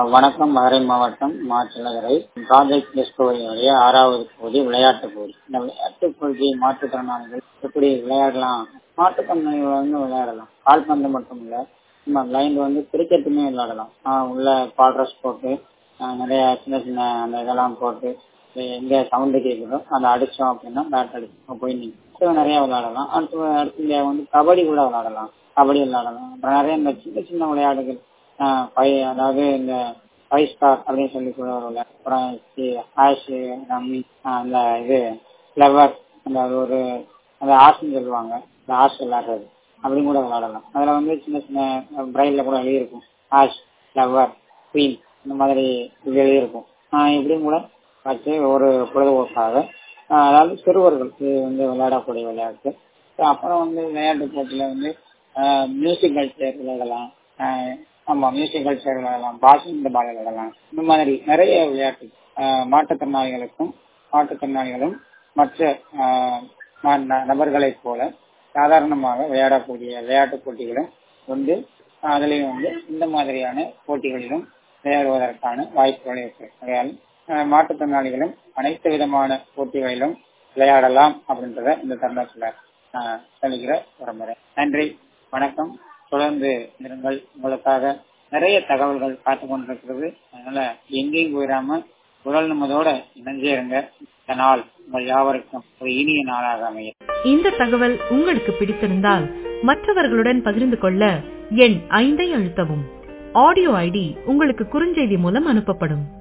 வணக்கம் மதுரை மாவட்டம் மாச்சிலகரை ப்ராஜெக்ட் டிஸ்கவரியுடைய ஆறாவது பகுதி விளையாட்டு பகுதி இந்த விளையாட்டு பகுதியை மாற்றுத்திறனாளிகள் எப்படி விளையாடலாம் மாற்றுத்திறனாளிகள் வந்து விளையாடலாம் கால்பந்து மட்டும் இல்ல நம்ம பிளைண்ட் வந்து கிரிக்கெட்டுமே விளையாடலாம் ஆஹ் உள்ள பால்ட்ரஸ் போட்டு ஆஹ் நிறைய சின்ன சின்ன அந்த இதெல்லாம் போட்டு எங்க சவுண்டு கேட்குதோ அதை அடிச்சோம் அப்படின்னா பேட் அடிச்சோம் போய் நிற்கும் நிறைய விளையாடலாம் அடுத்து அடுத்து இங்க வந்து கபடி கூட விளையாடலாம் கபடி விளையாடலாம் அப்புறம் நிறைய இந்த சின்ன சின்ன விளையாட்டுகள் ஆஹ் பை- அதாவது இந்த ஃபைவ் ஸ்டார் அப்படின்னு சொல்லி கூட ஒரு விளையாட்டு அப்புறம் ஹேஷ் ரம்மி ஆஹ் அந்த இது ஃப்ளவர் அந்த ஒரு அந்த ஆர்ட்ஸ்னு சொல்லுவாங்க இந்த ஆர்ட்ஸ் விளையாடுறது அப்படி கூட விளையாடலாம் அதுல வந்து சின்ன சின்ன பிரைட்ல கூட எழுதியிருக்கும் ஆஷ் ஃப்ளவர் குவீன் இந்த மாதிரி இது எழுதியிருக்கும் ஆஹ் இப்படியும் கூட வச்சு ஒரு பொழுதுபோக்காக ஆஹ் அதாவது சிறுவர்கள் இது வந்து விளையாடக்கூடிய விளையாட்டு அப்புறம் வந்து விளையாட்டு போட்டியில வந்து மியூசிக்கல் சேர் விளையாடலாம் ஆஹ் ஆமா மியூசிக்கல் சேர் விளையாடலாம் பாசிங் பால் விளையாடலாம் இந்த மாதிரி நிறைய விளையாட்டு ஆஹ் மாற்றுத்திறனாளிகளுக்கும் மாற்றுத்திறனாளிகளும் மற்ற ஆஹ் ந- ந- நபர்களைப் போல சாதாரணமாக விளையாடக்கூடிய விளையாட்டு போட்டிகளும் வந்து அதுலயும் வந்து இந்த மாதிரியான போட்டிகளிலும் விளையாடுவதற்கான வாய்ப்புகள் இருக்கு ஆகையால் ஆஹ் மாற்றுத்திறனாளிகளும் அனைத்து விதமான போட்டிகளிலும் விளையாடலாம் அப்படின்றத இந்த தருணத்துல ஆஹ் சொல்லிக்கிற விரும்புறேன் நன்றி வணக்கம் தொடர்ந்து இருங்கள் உங்களுக்காக நிறைய தகவல்கள் காத்து கொண்டிருக்கிறது அதனால எங்கேயும் போயிடாம உடல் நம்மதோட இணைஞ்சே இருங்க இந்த நாள் உங்கள் யாவருக்கும் ஒரு இனிய நாளாக அமைய இந்த தகவல் உங்களுக்கு பிடித்திருந்தால் மற்றவர்களுடன் பகிர்ந்து கொள்ள எண் ஐந்தை அழுத்தவும் ஆடியோ ஐடி உங்களுக்கு குறுஞ்செய்தி மூலம் அனுப்பப்படும்